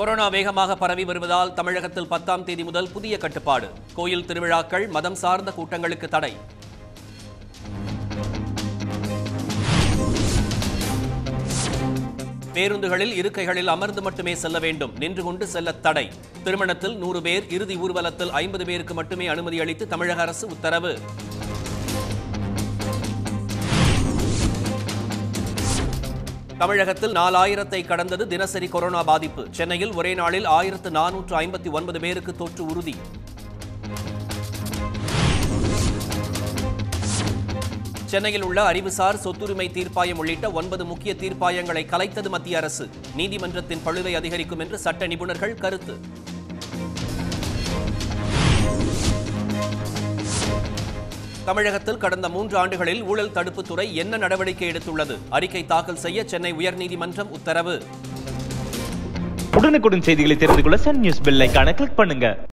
corona வேகமாக பரவி வருவதால் தமிழகத்தில் பத்தாம் தேதி முதல் புதிய கட்டுப்பாடு கோயில் திருவிழாக்கள் மதம் சார்ந்த கூட்டங்களுக்கு தடை பேருந்துகளில் இருக்கைகளில் அமர்ந்து மட்டுமே செல்ல வேண்டும் நின்று கொண்டு செல்ல தடை திருமணத்தில் நூறு பேர் இறுதி ஊர்வலத்தில் ஐம்பது பேருக்கு மட்டுமே அனுமதி அளித்து தமிழக அரசு உத்தரவு தமிழகத்தில் நாலாயிரத்தை கடந்தது தினசரி கொரோனா பாதிப்பு சென்னையில் ஒரே நாளில் ஆயிரத்து நானூற்று ஐம்பத்தி ஒன்பது பேருக்கு தொற்று உறுதி சென்னையில் உள்ள அறிவுசார் சொத்துரிமை தீர்ப்பாயம் உள்ளிட்ட ஒன்பது முக்கிய தீர்ப்பாயங்களை கலைத்தது மத்திய அரசு நீதிமன்றத்தின் பழுவை அதிகரிக்கும் என்று சட்ட நிபுணர்கள் கருத்து தமிழகத்தில் கடந்த மூன்று ஆண்டுகளில் ஊழல் தடுப்புத்துறை என்ன நடவடிக்கை எடுத்துள்ளது அறிக்கை தாக்கல் செய்ய சென்னை உயர்நீதிமன்றம் உத்தரவு உடனுக்குடன் செய்திகளை தெரிந்து கொள்ள சன் நியூஸ் பெல் ஐகானை கிளிக் பண்ணுங்க